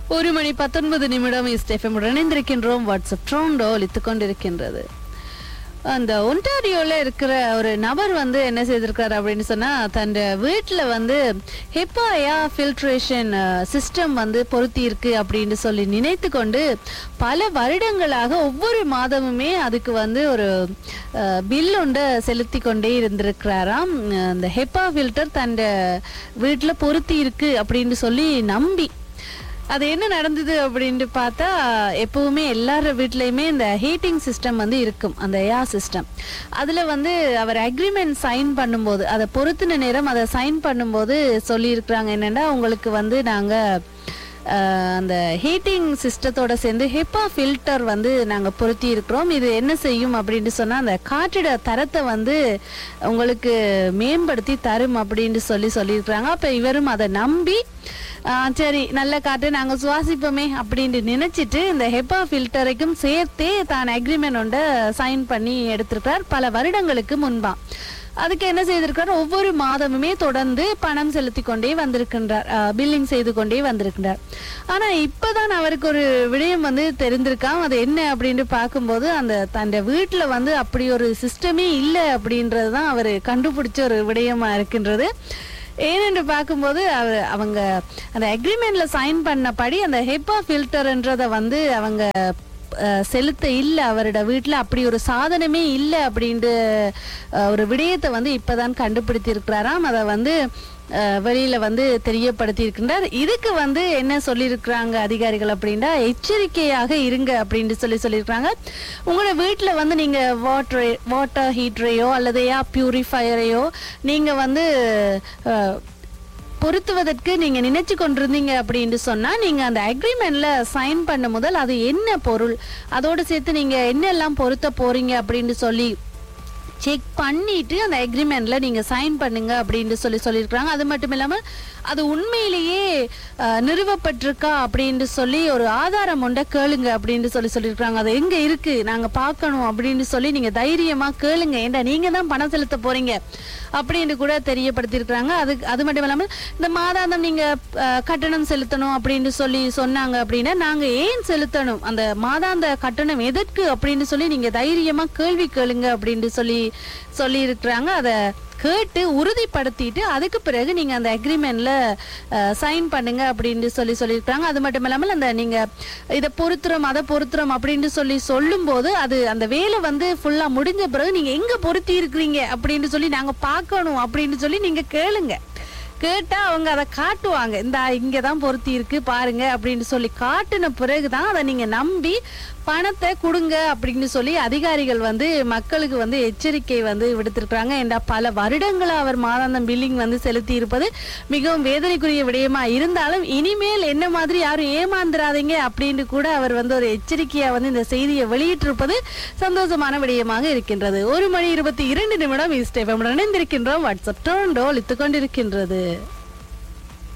ஒரு மணி பத்தொன்பது நிமிடம் இஸ்டெஃபம் இணைந்திருக்கின்றோம் வாட்ஸ்அப் ட்ரோண்டோ ஒலித்துக் கொண்டிருக்கின்றது அந்த ஒன்டாரியோல இருக்கிற ஒரு நபர் வந்து என்ன செய்திருக்காரு அப்படின்னு சொன்னா தன் வீட்டுல வந்து ஹெப்பாயா ஃபில்ட்ரேஷன் சிஸ்டம் வந்து பொருத்தி இருக்கு அப்படின்னு சொல்லி நினைத்து கொண்டு பல வருடங்களாக ஒவ்வொரு மாதமுமே அதுக்கு வந்து ஒரு பில் ஒன்றை செலுத்தி கொண்டே இருந்திருக்கிறாராம் அந்த ஹெப்பா ஃபில்டர் தன் வீட்டுல பொருத்தி இருக்கு அப்படின்னு சொல்லி நம்பி அது என்ன நடந்தது அப்படின்ட்டு பார்த்தா எப்பவுமே எல்லார வீட்லயுமே இந்த ஹீட்டிங் சிஸ்டம் வந்து இருக்கும் அந்த ஏர் சிஸ்டம் அதுல வந்து அவர் அக்ரிமெண்ட் சைன் பண்ணும்போது அதை பொருத்தின நேரம் அதை சைன் பண்ணும்போது சொல்லியிருக்கிறாங்க என்னன்னா உங்களுக்கு வந்து நாங்க அஹ், அந்த ஹீட்டிங் சிஸ்டத்தோட சேர்ந்து ஹெப்பா ஃபில்டர் வந்து நாங்கள் பொருத்தி இருக்கிறோம் இது என்ன செய்யும் அப்படின்னு சொன்னால் அந்த காற்றிட தரத்தை வந்து உங்களுக்கு மேம்படுத்தி தரும் அப்படின்னு சொல்லி சொல்லியிருக்கிறாங்க அப்போ இவரும் அதை நம்பி ஆ, சரி நல்ல காற்று நாங்க சுவாசிப்போமே அப்படின்னு நினைச்சிட்டு இந்த ஹெப்பா ஃபில்டரைக்கும் சேர்த்தே தான் அக்ரிமெண்ட் ஒன்றை சைன் பண்ணி எடுத்திருக்கிறார் பல வருடங்களுக்கு முன்பா அதுக்கு என்ன செய்திருக்கிறார் ஒவ்வொரு மாதமுமே தொடர்ந்து பணம் செலுத்தி கொண்டே வந்திருக்கின்றார் பில்லிங் செய்து கொண்டே வந்திருக்கின்றார் ஆனா இப்பதான் அவருக்கு ஒரு விடயம் வந்து தெரிந்திருக்காம் அது என்ன அப்படின்னு பார்க்கும்போது அந்த தன் வீட்டுல வந்து அப்படி ஒரு சிஸ்டமே இல்லை அப்படின்றது தான் அவர் கண்டுபிடிச்ச ஒரு விடயமா இருக்கின்றது ஏனென்று பார்க்கும்போது அவ- அவங்க அந்த அக்ரிமெண்ட்ல சைன் பண்ணபடி அந்த ஹெப்பா ஃபில்டர்ன்றத வந்து அவங்க அஹ், செலுத்த இல்லை அவரோட வீட்டில் அப்படி ஒரு சாதனமே இல்லை அப்படின்ட்டு அஹ், ஒரு விடயத்தை வந்து இப்பதான் கண்டுபிடித்தி இருக்கிறாராம் அதை வந்து அஹ், வெளியில வந்து தெரியப்படுத்தி இருக்கின்றார் இதுக்கு வந்து என்ன சொல்லியிருக்கிறாங்க அதிகாரிகள் அப்படின்னா எச்சரிக்கையாக இருங்க அப்படின்ட்டு சொல்லி சொல்லியிருக்கிறாங்க உங்களோட வீட்டில் வந்து நீங்க வாட்டர் வாட்டர் ஹீட்டரையோ அல்லது ஏர் பியூரிஃபையரையோ நீங்க வந்து அஹ், பொருத்துவதற்கு நீங்க நினைச்சு கொண்டிருந்தீங்க அப்படின்னு சொன்னா நீங்க அந்த அக்ரிமெண்ட்ல சைன் பண்ண முதல் அது என்ன பொருள் அதோட சேர்த்து நீங்க என்னெல்லாம் பொருத்த போறீங்க அப்படின்னு சொல்லி செக் பண்ணிட்டு அந்த அக்ரிமெண்ட்ல நீங்க சைன் பண்ணுங்க அப்படின்னு சொல்லி சொல்லியிருக்கிறாங்க அது மட்டும் இல்லாம அது உண்மையிலேயே அஹ், நிறுவப்பட்டிருக்கா அப்படின்னு சொல்லி ஒரு ஆதாரம் ஒன்றை கேளுங்க அப்படின்னு சொல்லி சொல்லியிருக்கிறாங்க அது எங்க இருக்கு நாங்க பார்க்கணும் அப்படின்னு சொல்லி நீங்க தைரியமா கேளுங்க ஏண்டா நீங்க தான் பணம் செலுத்த போறீங்க அப்படின்னு கூட தெரியப்படுத்தியிருக்கிறாங்க அது அது மட்டும் இல்லாமல் இந்த மாதாந்தம் நீங்க அஹ், கட்டணம் செலுத்தணும் அப்படின்னு சொல்லி சொன்னாங்க அப்படின்னா நாங்க ஏன் செலுத்தணும் அந்த மாதாந்த கட்டணம் எதற்கு அப்படின்னு சொல்லி நீங்க தைரியமா கேள்வி கேளுங்க அப்படின்னு சொல்லி சொல்லி இருக்கிறாங்க அதை கேட்டு உறுதிப்படுத்திட்டு அதுக்கு பிறகு நீங்க அந்த அக்ரிமெண்ட்ல சைன் பண்ணுங்க அப்படின்னு சொல்லி சொல்லியிருக்காங்க அது மட்டும் இல்லாமல் அந்த நீங்க இதை பொருத்துறோம் அதை பொருத்துறோம் அப்படின்னு சொல்லி சொல்லும்போது அது அந்த வேலை வந்து ஃபுல்லா முடிஞ்ச பிறகு நீங்க எங்க பொருத்தி இருக்கிறீங்க அப்படின்னு சொல்லி நாங்க பார்க்கணும் அப்படின்னு சொல்லி நீங்க கேளுங்க கேட்டா அவங்க அதை காட்டுவாங்க இந்த இங்க தான் பொருத்தி இருக்கு பாருங்க அப்படின்னு சொல்லி காட்டின பிறகுதான் அதை நீங்க நம்பி பணத்தை கொடுங்க அப்படின்னு சொல்லி அதிகாரிகள் வந்து மக்களுக்கு வந்து எச்சரிக்கை வந்து விடுத்திருக்காங்க என்ற பல வருடங்களா அவர் மாதாந்தம் பில்லிங் வந்து செலுத்தி இருப்பது மிகவும் வேதனைக்குரிய விடயமா இருந்தாலும் இனிமேல் என்ன மாதிரி யாரும் ஏமாந்துராதீங்க அப்படின்னு கூட அவர் வந்து ஒரு எச்சரிக்கையா வந்து இந்த செய்தியை வெளியிட்டிருப்பது சந்தோஷமான விடயமாக இருக்கின்றது ஒரு மணி இருபத்தி இரண்டு நிமிடம் ஈஸ்ட் எஃப்எம் இணைந்திருக்கின்றோம் வாட்ஸ்அப் டோண்டோ ஒலித்துக் கொண்டிருக்கின்றது